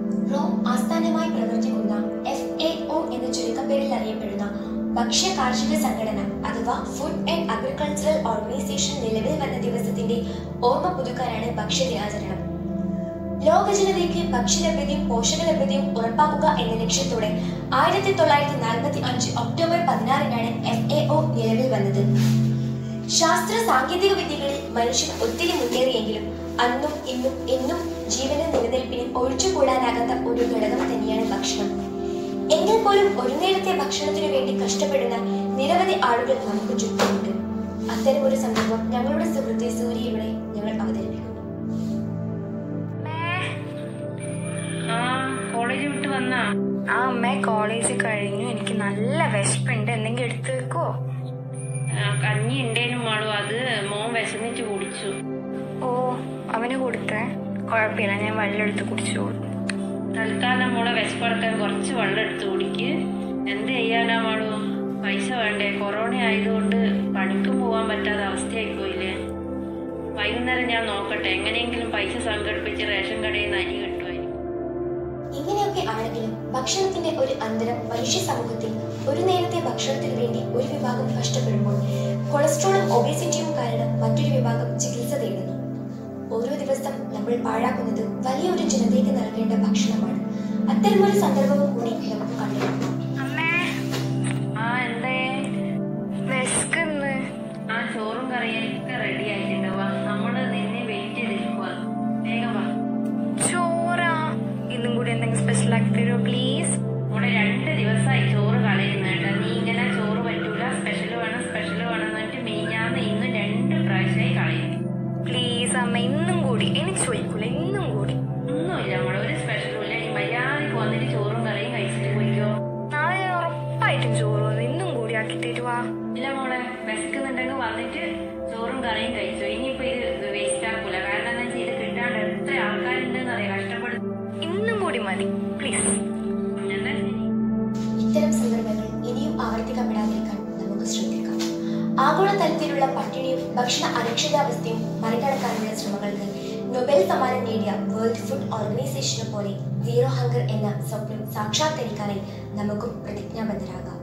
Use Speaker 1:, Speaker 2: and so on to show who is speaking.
Speaker 1: Rome ആസ്ഥാനമായി പ്രവർത്തിക്കുന്ന F A O എന്ന ചുരുക്കപ്പേരിൽ അറിയപ്പെടുന്ന ഭക്ഷ്യ കാർഷിക സംഘടന അഥവാ ഫുഡ് ആൻഡ് അഗ്രികൾച്ചറൽ ഓർഗനൈസേഷൻ നിലവിൽ വന്ന ദിവസത്തിന്റെ ഓർമ്മ പുതുക്കാനാണ് ഭക്ഷ്യദിനാചരണം ലോക ജനതയ്ക്ക് ഭക്ഷ്യലഭ്യതയും പോഷകലഭ്യതയും ഉറപ്പാക്കുക എന്ന ലക്ഷ്യത്തോടെ ആയിരത്തി തൊള്ളായിരത്തി നാൽപ്പത്തി അഞ്ച് ഒക്ടോബർ പതിനാറിനാണ് എഫ് എ ഒ നിലവിൽ വന്നത് ശാസ്ത്ര സാങ്കേതിക വിദ്യകളിൽ മനുഷ്യൻ ഒത്തിരി മുന്നേറിയെങ്കിലും അന്നും ഇന്നും എന്നും ജീവനും നിലനിൽപ്പിനും ഒഴിച്ചുകൂടാനാകാത്ത ഒരു ഘടകം തന്നെയാണ് ഭക്ഷണം എങ്കിൽ പോലും ഒരു നേരത്തെ ഭക്ഷണത്തിനു വേണ്ടി കഷ്ടപ്പെടുന്ന നിരവധി ആളുകൾ നമുക്ക് ചുറ്റുമുണ്ട് അത്തരമൊരു സംഭവം ഞങ്ങളുടെ സുഹൃത്തെ സൂര്യയുടെ ഞങ്ങൾ അവതരിപ്പിക്കുന്നു
Speaker 2: ആ കോളേജ് വിട്ട് വന്നാ
Speaker 3: ആ അമ്മ കോളേജ് കഴിഞ്ഞു എനിക്ക് നല്ല വിശപ്പുണ്ട് എന്തെങ്കിലും എടുത്തു വെക്കോ
Speaker 2: ആ, കഞ്ഞി ഉണ്ടേനും മാളും അത് മോൻ വിശന്നിട്ട് കുടിച്ചു
Speaker 3: ഓ അവന് കൊടുത്തേ കുഴപ്പമില്ല ഞാൻ വെള്ളം എടുത്ത് കുടിച്ചോളൂ
Speaker 2: തൽക്കാലം മോളെ വിശപ്പടക്കാൻ കുറച്ച് വെള്ളം എടുത്ത് കുടിക്ക് എന്ത് ചെയ്യാനാ മാളു പൈസ വേണ്ടേ കൊറോണ ആയതുകൊണ്ട് പണിക്കും പോവാൻ പറ്റാത്ത അവസ്ഥയായി പോയില്ലേ വൈകുന്നേരം ഞാൻ നോക്കട്ടെ എങ്ങനെയെങ്കിലും പൈസ സംഘടിപ്പിച്ച് റേഷൻ കടയിൽ നിന്ന് അരി കിട്ടുമായിരിക്കും
Speaker 1: ഇങ്ങനെയൊക്കെ ആണെങ്കിലും ഭക്ഷണത്തിന്റെ ഒരു അന്തരം മനുഷ്യ സമൂഹത്തിൽ ഒരു നേരത്തെ ഭക്ഷണത്തിന് വേണ്ടി ഒരു വിഭാഗം കഷ്ടപ്പെടുമ്പോൾ കൊളസ്ട്രോളും ഒബേസിറ്റിയും കാരണം മറ്റൊരു വിഭാഗം ചികിത്സ തേടുന്നു ഓരോ ദിവസം നമ്മൾ പാഴാക്കുന്നത് വലിയൊരു ജനതയ്ക്ക് നൽകേണ്ട ഭക്ഷണമാണ് അത്തരമൊരു സന്ദർഭവും കൂടി നമുക്ക് കണ്ടെത്തുന്നു
Speaker 3: അമ്മേ
Speaker 2: ആ എന്തേ
Speaker 3: വിശക്കുന്ന്
Speaker 2: ആ ചോറും കറിയൊക്കെ റെഡി ആയിട്ടുണ്ട് വാ നമ്മള് നിന്നെ വെയിറ്റ് ചെയ്തിരിക്കുക വേഗം വാ
Speaker 3: ചോറാ ഇന്നും കൂടി എന്തെങ്കിലും സ്പെഷ്യൽ ആക്കി തരുമോ പ്ലീസ്
Speaker 2: മോളെ രണ്ട് ദിവസമായി ചോറ് കളയുന്നുണ്ട് നീ ഇങ്ങനെ ചോറ് പറ്റൂല സ്പെഷ്യൽ വേണം സ്പെഷ്യൽ വേണം എന്നിട്ട് മീഞ്ഞാന്ന് ഇന്ന് രണ്ട് പ്രാവശ്യമായി കളയും
Speaker 3: പ്ലീസ് അമ്മ ഇന്നും കൂടി എനിക്ക് ചോദിക്കൂല ഇന്നും കൂടി
Speaker 2: ഒന്നുമില്ല മോളെ ഒരു സ്പെഷ്യലും ഇല്ല നീ മര്യാദക്ക് വന്നിട്ട് ചോറും കറിയും കഴിച്ചിട്ട് പോയിക്കോ
Speaker 3: നാളെ ഞാൻ ഉറപ്പായിട്ടും ചോറ് വന്നു ഇന്നും കൂടി ആക്കി തരുവാ
Speaker 2: ഇല്ല മോളെ വിശക്കുന്നുണ്ടെങ്കിൽ വന്നിട്ട് ചോറും കറിയും കഴിച്ചു ഇനിയിപ്പോ ഇത് വേസ്റ്റ് ആക്കൂല കാരണം എന്താ വെച്ചാൽ ഇത് കിട്ടാണ്ട് എത്ര ആൾക്കാരുണ്ടെന്ന് അറിയാം കഷ്ടപ്പെടും
Speaker 3: ഇന്നും കൂടി മതി പ്ലീസ്
Speaker 2: എന്നാ ശരി
Speaker 1: ഇത്തരം സന്ദർഭങ്ങൾ ഇനിയും ആവർത്തിക്കപ്പെടാതിരിക്കാൻ നമുക്ക് ശ്രദ്ധിക്കാം ആഗോളതലത്തിലുള്ള പട്ടിണിയും ഭക്ഷണ അരക്ഷിതാവസ്ഥയും മറികടക്കാനുള്ള ശ്രമങ്ങൾക്ക് നൊബേൽ സമ്മാനം നേടിയ വേൾഡ് ഫുഡ് ഓർഗനൈസേഷനെ പോലെ സീറോ ഹങ്കർ എന്ന സ്വപ്നം സാക്ഷാത്കരിക്കാനായി നമുക്കും പ്രതിജ്ഞാബദ്ധരാകാം